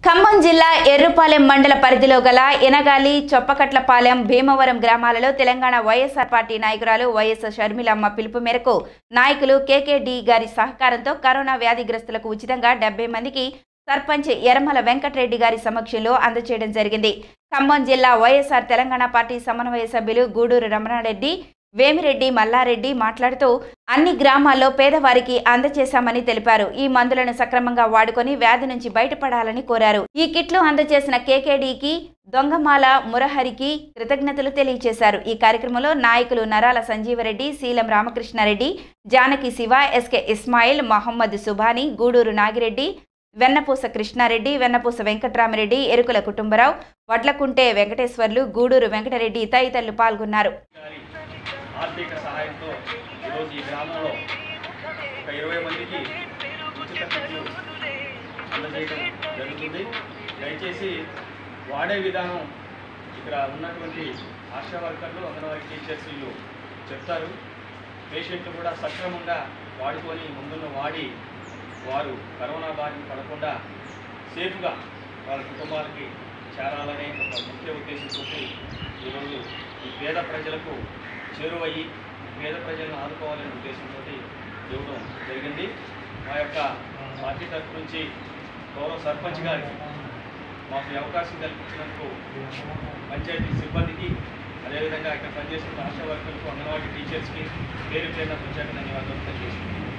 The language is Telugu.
ఖమ్మం జిల్లా ఎర్రుపాలెం మండల పరిధిలో గల ఎనగాలి చొప్పకట్లపాలెం భీమవరం గ్రామాలలో తెలంగాణ వైఎస్ఆర్ పార్టీ నాయకురాలు వైఎస్ షర్మిలమ్మ పిలుపు మేరకు నాయకులు కేకేడి గారి సహకారంతో కరోనా వ్యాధిగ్రస్తులకు ఉచితంగా డెబ్బై మందికి సర్పంచ్ ఎరమల వెంకటరెడ్డి గారి సమక్షంలో అందజేయడం జరిగింది ఖమ్మం జిల్లా వైఎస్ఆర్ తెలంగాణ పార్టీ సమన్వయ సభ్యులు గూడూరు రమణారెడ్డి వేమిరెడ్డి మల్లారెడ్డి మాట్లాడుతూ అన్ని గ్రామాల్లో పేదవారికి అందజేశామని తెలిపారు ఈ మందులను సక్రమంగా వాడుకొని వ్యాధి నుంచి బయటపడాలని కోరారు ఈ కిట్లు అందజేసిన కేకేడీకి దొంగమాల మురహరికి కృతజ్ఞతలు తెలియజేశారు ఈ కార్యక్రమంలో నాయకులు నరాల సంజీవరెడ్డి శీలం రామకృష్ణారెడ్డి జానకి శివ ఎస్కే ఇస్మాయిల్ మహమ్మద్ సుభాని గూడూరు నాగిరెడ్డి వెన్నపూస కృష్ణారెడ్డి వెన్నపూస వెంకట్రామరెడ్డి ఎరుకుల కుటుంబరావు వడ్లకుంటే వెంకటేశ్వర్లు గూడూరు వెంకటరెడ్డి తదితరులు పాల్గొన్నారు గారి ఆర్థిక సహాయంతో ఈరోజు ఈ గ్రామంలో ఒక ఇరవై మందికి ఉచిత కిట్లు అందజేయడం జరుగుతుంది దయచేసి వాడే విధానం ఇక్కడ ఉన్నటువంటి ఆశా వర్కర్లు అంగన్వాడీ టీచర్స్ వీళ్ళు చెప్తారు పేషెంట్లు కూడా సక్రమంగా వాడుకొని ముందున్న వాడి వారు కరోనా బారిన పడకుండా సేఫ్గా వాళ్ళ కుటుంబాలకి చేరాలనే ఒక ముఖ్య ఉద్దేశంతో ఈరోజు ఈ పేద ప్రజలకు చేరువయ్యి పేద ప్రజలను ఆదుకోవాలనే ఉద్దేశంతో ఇవ్వడం జరిగింది మా యొక్క పార్టీ తరఫు నుంచి గౌరవ సర్పంచ్ గారికి మాకు ఈ అవకాశం కల్పించినందుకు పంచాయతీ సిబ్బందికి అదేవిధంగా ఇక్కడ పనిచేస్తున్న ఆశా వర్కర్లకు అంగన్వాడీ టీచర్స్కి పేరు పేరున ప్రత్యేక ధన్యవాదాలు తెలియజేస్తున్నాను